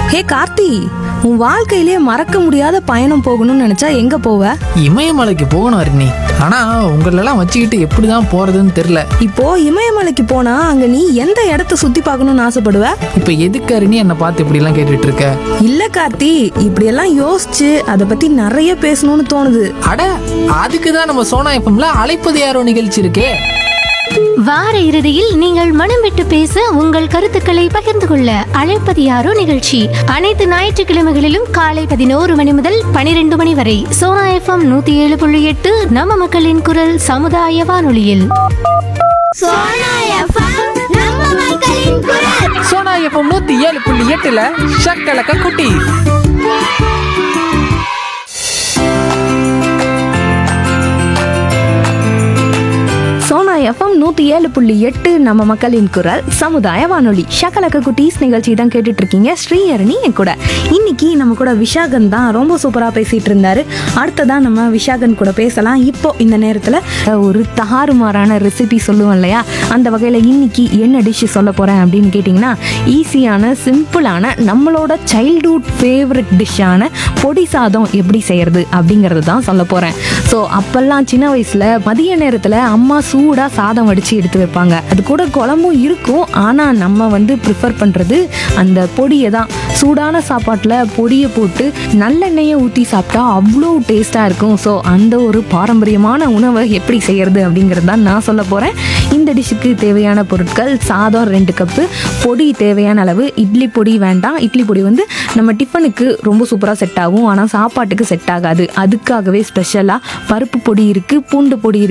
ஹே கார்த்தி உன் வாழ்க்கையிலே மறக்க முடியாத பயணம் போகணும்னு நினைச்சா எங்க போவ இமயமலைக்கு போகணும் அருணி ஆனா உங்களெல்லாம் வச்சுக்கிட்டு எப்படிதான் போறதுன்னு தெரியல இப்போ இமயமலைக்கு போனா அங்க நீ எந்த இடத்த சுத்தி பார்க்கணும்னு ஆசைப்படுவ இப்ப எதுக்கு அருணி என்னை பார்த்து இப்படி எல்லாம் கேட்டுட்டு இருக்க இல்ல கார்த்தி இப்படியெல்லாம் யோசிச்சு அதை பத்தி நிறைய பேசணும்னு தோணுது அட அதுக்கு தான் நம்ம சோனா எஃப்எம்ல அழைப்பது யாரோ நிகழ்ச்சி இருக்கே வார இறுதியில் நீங்கள் மனம் விட்டு பேச உங்கள் கருத்துக்களை பகிர்ந்து கொள்ள அழைப்பது யாரோ நிகழ்ச்சி அனைத்து ஞாயிற்றுக்கிழமைகளிலும் காலை பதினோரு மணி முதல் பனிரெண்டு மணி வரை சோனா எஃப்எம் நூத்தி ஏழு புள்ளி எட்டு நம்ம மக்களின் குரல் சமுதாய வானொலியில் சோனா எஃப்எம் நம்ம மக்களின் குரல் சோனா எஃப்எம் நூத்தி ஏழு புள்ளி எட்டுல ஷக்கலக்க குட்டி சோனா எஃப்எம் நூத்தி ஏழு புள்ளி எட்டு நம்ம மக்களின் குரல் சமுதாய வானொலி ஷகலக்க குட்டீஸ் நிகழ்ச்சி தான் கேட்டுட்டு இருக்கீங்க ஸ்ரீஹரணி என் கூட இன்னைக்கு நம்ம கூட விஷாகன் தான் ரொம்ப சூப்பரா பேசிட்டு இருந்தாரு அடுத்ததா நம்ம விஷாகன் கூட பேசலாம் இப்போ இந்த நேரத்துல அஹ், ஒரு தாறுமாறான ரெசிபி சொல்லுவோம் இல்லையா அந்த வகையில இன்னைக்கு என்ன டிஷ் சொல்ல போறேன் அப்படின்னு கேட்டிங்கன்னா ஈஸியான சிம்பிளான நம்மளோட சைல்ட்ஹுட் ஃபேவரட் டிஷ்ஷான பொடி சாதம் எப்படி செய்யறது அப்படிங்கிறது தான் சொல்ல போறேன் ஸோ அப்பெல்லாம் சின்ன வயசுல மதிய நேரத்துல அம்மா சூடா சாதம் வடிச்சு எடுத்து வைப்பாங்க அது கூட குழம்பும் இருக்கும் ஆனா நம்ம வந்து ப்ரிஃபர் பண்றது அந்த பொடியை தான் சூடான சாப்பாட்டில் பொடியை போட்டு நல்லெண்ணெயை ஊற்றி சாப்பிட்டா அவ்வளோ டேஸ்ட்டாக இருக்கும் ஸோ அந்த ஒரு பாரம்பரியமான உணவை எப்படி செய்யறது அப்படிங்கிறது தான் நான் சொல்ல போகிறேன் இந்த டிஷ்ஷுக்கு தேவையான பொருட்கள் சாதம் ரெண்டு கப்பு பொடி தேவையான அளவு இட்லி பொடி வேண்டாம் இட்லி பொடி வந்து நம்ம டிஃபனுக்கு ரொம்ப சூப்பராக செட் ஆகும் ஆனால் சாப்பாட்டுக்கு செட் ஆகாது அதுக்காகவே ஸ்பெஷலாக பருப்பு பொடி இருக்குது பூண்டு பொடி இருக்கு